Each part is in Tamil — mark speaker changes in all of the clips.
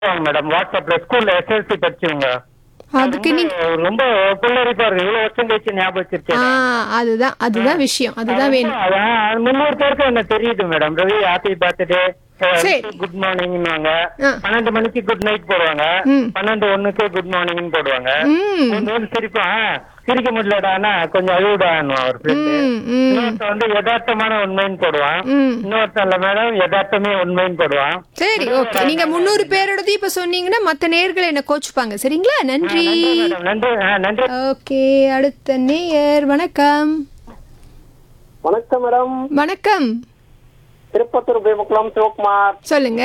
Speaker 1: மேடம் வாட்ஸ்அப்ல ஸ்கூல்ல எஸ்எல்சி படிச்சவங்க
Speaker 2: அதுக்கு நீங்க
Speaker 1: ரொம்ப புல்லரிப்பா இருக்கு இவ்வளவு வருஷம் கழிச்சு ஞாபகம்
Speaker 2: ஆ
Speaker 1: வச்சிருக்கேன்
Speaker 2: அதுதான் அதுதான் விஷயம் அதுதான் வேணும்
Speaker 1: அதான் முன்னூறு பேருக்கு என்ன தெரியுது மேடம் ரவி ஹாப்பி பர்த்டே
Speaker 2: சரி.
Speaker 1: குட் மார்னிங்வாங்க
Speaker 2: ஆ.
Speaker 1: பன்னெண்டு மணிக்கு குட் நைட் போடுவாங்க
Speaker 2: ம்.
Speaker 1: பன்னெண்டு ஒண்ணுக்கு குட் மார்னிங் போடுவாங்க
Speaker 2: ம்
Speaker 1: ஒன்று வந்து சிரிப்பான் சிரிக்க முடியலடானா கொஞ்சம் அழுவிடான்னு அவர் ஃப்ரெண்டு
Speaker 2: ம் ம்
Speaker 1: இன்னொருத்தன் வந்து யதார்த்தமான உண்மைன்னு போடுவான்
Speaker 2: ம்
Speaker 1: இன்னொருத்தன் இல்ல மேடம் யதார்த்தமே உண்மைன்னு போடுவான்
Speaker 2: சரி ஓகே நீங்க முந்நூறு பேரோடது இப்ப சொன்னீங்கன்னா மத்த நேர்கள் என்ன கோச்சுப்பாங்க சரிங்களா நன்றி
Speaker 1: நன்றி மேடம் நன்றி ஆ, நன்றி
Speaker 2: ஓகே அடுத்த நேயர் வணக்கம்
Speaker 3: வணக்கம் மேடம்
Speaker 2: வணக்கம்
Speaker 3: திருப்பத்தூர் பேமுக்குளம் சிவகுமார்
Speaker 2: சொல்லுங்க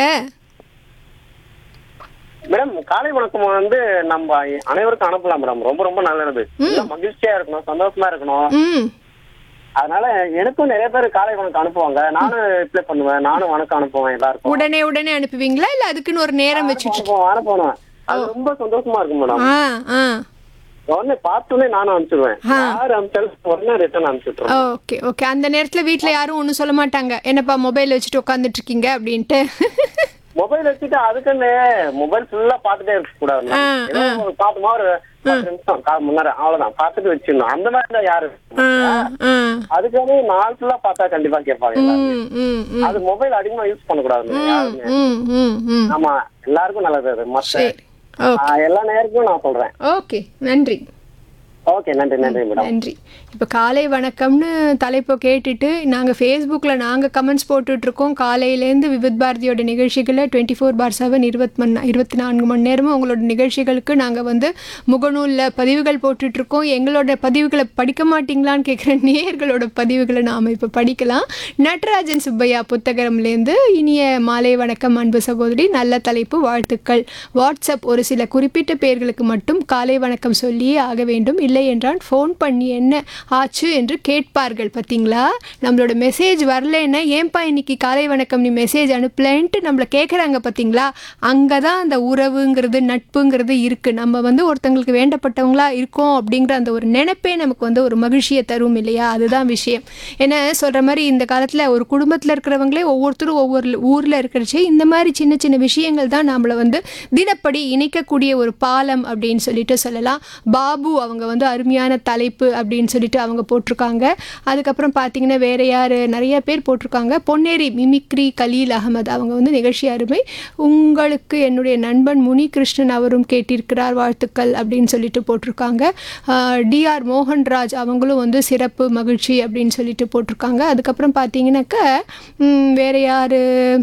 Speaker 3: மேடம் காலை வணக்கம் வந்து நம்ம அனைவருக்கும் அனுப்பலாம் மேடம் ரொம்ப ரொம்ப நல்லது எல்லாம் மகிழ்ச்சியா இருக்கணும் சந்தோஷமா இருக்கணும்
Speaker 2: ம்
Speaker 3: அதனால எனக்கும் நிறைய பேர் காலை வணக்கம் அனுப்புவாங்க நானும் ரிப்ளை பண்ணுவேன் நானும் வணக்கம் அனுப்புவேன் எல்லாருக்கும்
Speaker 2: உடனே உடனே அனுப்புவீங்களா இல்ல அதுக்குன்னு ஒரு நேரம் வச்சுட்டு
Speaker 3: அனுப்புவோம் அனுப்புவேன் அது ரொம்ப சந்தோஷமா இருக்கும் மேடம்
Speaker 2: ஆ ஆ
Speaker 3: உடனே பார்த்தோன்னே நானும் அனுப்பிச்சிடுவேன் யார் அனுப்பிச்சாலும் உடனே ரிட்டர்ன் அனுப்பிச்சுட்ருவேன்
Speaker 2: ஓகே ஓகே அந்த நேரத்துல வீட்ல யாரும் ஒன்றும் சொல்ல மாட்டாங்க என்னப்பா மொபைல் வச்சுட்டு உட்காந்துட்டு இருக்கீங்க அப்படின்ட்டு
Speaker 3: மொபைல் வச்சுட்டு அதுக்குன்னு மொபைல் ஃபுல்லா பார்த்துட்டே இருக்க கூடாது
Speaker 2: ஆ,
Speaker 3: ஏதோ ஒரு பார்த்துமா ஒரு பத்து நிமிஷம் கா- முன்னாடி அவ்வளவுதான் பார்த்துட்டு வச்சிடணும் அந்த மாதிரி தான் யாரு
Speaker 2: ஆ, ஆ.
Speaker 3: அதுக்காக நாள் ஃபுல்லா பார்த்தா கண்டிப்பா கேட்பாங்க எல்லாரும்.
Speaker 2: ம், ம், ம்.
Speaker 3: அது மொபைல் அதிகமா யூஸ் பண்ணக்கூடாது யாருமே
Speaker 2: ம், ம், ம்.
Speaker 3: ஆமா எல்லாருக்கும் நல்லது அது மத்த
Speaker 2: சரி ஓகே
Speaker 3: ஆ, எல்லா நேரத்துக்கும் நான் சொல்றேன்
Speaker 2: ஓகே நன்றி
Speaker 3: ஓகே நன்றி நன்றி மேடம்
Speaker 2: நன்றி இப்போ காலை வணக்கம்னு தலைப்பை கேட்டுட்டு நாங்கள் ஃபேஸ்புக்கில் நாங்கள் கமெண்ட்ஸ் போட்டுட்ருக்கோம் காலையிலேருந்து விவித் பாரதியோட நிகழ்ச்சிகளை டுவெண்ட்டி ஃபோர் பார் செவன் இருபத்தி மணி இருபத்தி நான்கு மணி நேரமும் உங்களோட நிகழ்ச்சிகளுக்கு நாங்கள் வந்து முகநூலில் பதிவுகள் போட்டுட்ருக்கோம் எங்களோட பதிவுகளை படிக்க மாட்டீங்களான்னு கேட்குற நேயர்களோட பதிவுகளை நாம் இப்போ படிக்கலாம் நடராஜன் சுப்பையா புத்தகம்லேருந்து இனிய மாலை வணக்கம் அன்பு சகோதரி நல்ல தலைப்பு வாழ்த்துக்கள் வாட்ஸ்அப் ஒரு சில குறிப்பிட்ட பேர்களுக்கு மட்டும் காலை வணக்கம் சொல்லியே ஆக வேண்டும் இல்லை என்றால் ஃபோன் பண்ணி என்ன ஆச்சு என்று கேட்பார்கள் பார்த்தீங்களா நம்மளோட மெசேஜ் வரலைன்னா ஏன்பா இன்னைக்கு காலை வணக்கம் நீ மெசேஜ் அனுப்பலன்ட்டு நம்மளை கேட்குறாங்க பார்த்தீங்களா அங்கே தான் அந்த உறவுங்கிறது நட்புங்கிறது இருக்குது நம்ம வந்து ஒருத்தங்களுக்கு வேண்டப்பட்டவங்களா இருக்கோம் அப்படிங்கிற அந்த ஒரு நினைப்பே நமக்கு வந்து ஒரு மகிழ்ச்சியை தரும் இல்லையா அதுதான் விஷயம் ஏன்னா சொல்கிற மாதிரி இந்த காலத்தில் ஒரு குடும்பத்தில் இருக்கிறவங்களே ஒவ்வொருத்தரும் ஒவ்வொரு ஊரில் இருக்கிறச்சே இந்த மாதிரி சின்ன சின்ன விஷயங்கள் தான் நம்மளை வந்து தினப்படி இணைக்கக்கூடிய ஒரு பாலம் அப்படின்னு சொல்லிட்டு சொல்லலாம் பாபு அவங்க வந்து அருமையான தலைப்பு அப்படின்னு சொல்லிட்டு அவங்க போட்டிருக்காங்க அதுக்கப்புறம் பார்த்தீங்கன்னா வேற யார் நிறைய பேர் போட்டிருக்காங்க பொன்னேரி மிமிக்ரி கலீல் அகமது அவங்க வந்து நிகழ்ச்சி அருமை உங்களுக்கு என்னுடைய நண்பன் முனி கிருஷ்ணன் அவரும் கேட்டிருக்கிறார் வாழ்த்துக்கள் அப்படின்னு சொல்லிட்டு போட்டிருக்காங்க டிஆர் மோகன்ராஜ் அவங்களும் வந்து சிறப்பு மகிழ்ச்சி அப்படின்னு சொல்லிட்டு போட்டிருக்காங்க அதுக்கப்புறம் பார்த்தீங்கன்னாக்க ம், வேற யார்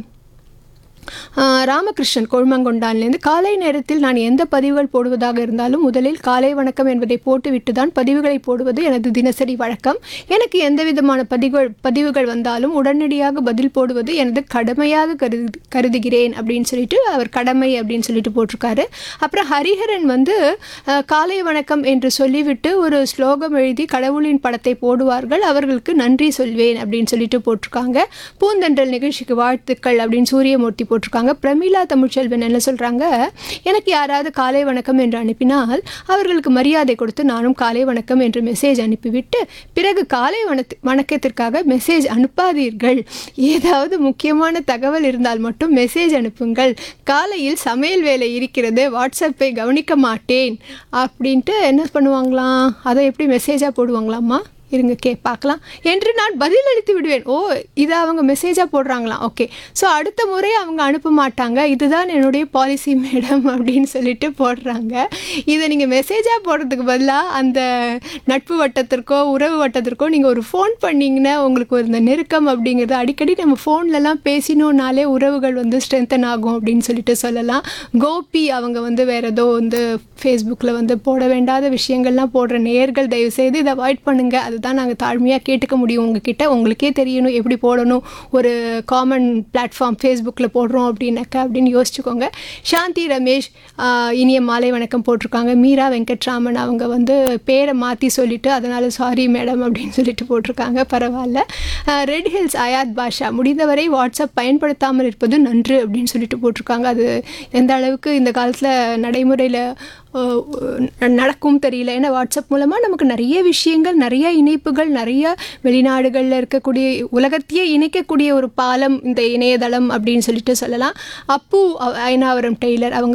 Speaker 2: ஆஹ் ராமகிருஷ்ணன் கொழுமங்கொண்டான்லேருந்து காலை நேரத்தில் நான் எந்த பதிவுகள் போடுவதாக இருந்தாலும் முதலில் காலை வணக்கம் என்பதை போட்டுவிட்டு தான் பதிவுகளை போடுவது எனது தினசரி வழக்கம் எனக்கு எந்த விதமான பதிவுகள் பதிவுகள் வந்தாலும் உடனடியாக பதில் போடுவது எனது கடமையாக கருது கருதுகிறேன் அப்படின்னு சொல்லிட்டு அவர் கடமை அப்படின்னு சொல்லிட்டு போட்டிருக்காரு அப்புறம் ஹரிஹரன் வந்து ஆஹ், காலை வணக்கம் என்று சொல்லிவிட்டு ஒரு ஸ்லோகம் எழுதி கடவுளின் படத்தை போடுவார்கள் அவர்களுக்கு நன்றி சொல்வேன் அப்படின்னு சொல்லிட்டு போட்டிருக்காங்க பூந்தென்றல் நிகழ்ச்சிக்கு வாழ்த்துக்கள் அப்படின்னு சூரியமூர்த்தி போட்டிருக்காங்க பிரமிளா தமிழ்ச்செல்வன் என்ன சொல்கிறாங்க எனக்கு யாராவது காலை வணக்கம் என்று அனுப்பினால் அவர்களுக்கு மரியாதை கொடுத்து நானும் காலை வணக்கம் என்று மெசேஜ் அனுப்பிவிட்டு பிறகு காலை வணக்க வணக்கத்திற்காக மெசேஜ் அனுப்பாதீர்கள் ஏதாவது முக்கியமான தகவல் இருந்தால் மட்டும் மெசேஜ் அனுப்புங்கள் காலையில் சமையல் வேலை இருக்கிறது வாட்ஸ்அப்பை கவனிக்க மாட்டேன் அப்படின்ட்டு என்ன பண்ணுவாங்களாம் அதை எப்படி மெசேஜாக போடுவாங்களாம்மா இருங்க கே பார்க்கலாம் என்று நான் பதில் அளித்து விடுவேன் ஓ இதை அவங்க மெசேஜாக போடுறாங்களாம் ஓகே ஸோ அடுத்த முறை அவங்க அனுப்ப மாட்டாங்க இதுதான் என்னுடைய பாலிசி மேடம் அப்படின்னு சொல்லிட்டு போடுறாங்க இதை நீங்கள் மெசேஜாக போடுறதுக்கு பதிலாக அந்த நட்பு வட்டத்திற்கோ உறவு வட்டத்திற்கோ நீங்கள் ஒரு ஃபோன் பண்ணிங்கன்னா உங்களுக்கு ஒரு இந்த நெருக்கம் அப்படிங்கிறது அடிக்கடி நம்ம ஃபோன்லலாம் பேசினோன்னாலே உறவுகள் வந்து ஸ்ட்ரென்தன் ஆகும் அப்படின்னு சொல்லிட்டு சொல்லலாம் கோபி அவங்க வந்து வேறு ஏதோ வந்து ஃபேஸ்புக்கில் வந்து போட வேண்டாத விஷயங்கள்லாம் போடுற நேர்கள் தயவுசெய்து இதை அவாய்ட் பண்ணுங்கள் அதுதான் நாங்கள் தாழ்மையாக கேட்டுக்க முடியும் உங்ககிட்ட உங்களுக்கே தெரியணும் எப்படி போடணும் ஒரு காமன் பிளாட்ஃபார்ம் ஃபேஸ்புக்கில் போடுறோம் அப்படின்னாக்கா அப்படின்னு யோசிச்சுக்கோங்க சாந்தி ரமேஷ் ஆஹ், இனிய மாலை வணக்கம் போட்டிருக்காங்க மீரா வெங்கட்ராமன் அவங்க வந்து பேரை மாற்றி சொல்லிட்டு அதனால் சாரி மேடம் அப்படின்னு சொல்லிட்டு போட்டிருக்காங்க பரவாயில்ல ரெட் ஹில்ஸ் அயாத் பாஷா முடிந்தவரை வாட்ஸ்அப் பயன்படுத்தாமல் இருப்பது நன்று அப்படின்னு சொல்லிட்டு போட்டிருக்காங்க அது எந்த அளவுக்கு இந்த காலத்தில் நடைமுறையில் நடக்கும் தெரியல ஏன்னா வாட்ஸ்அப் மூலமாக நமக்கு நிறைய விஷயங்கள் நிறைய இணைப்புகள் நிறைய வெளிநாடுகளில் இருக்கக்கூடிய உலகத்தையே இணைக்கக்கூடிய ஒரு பாலம் இந்த இணையதளம் அப்படின்னு சொல்லிட்டு சொல்லலாம் அப்பு அ- அயனாவரம் டெய்லர் அவங்க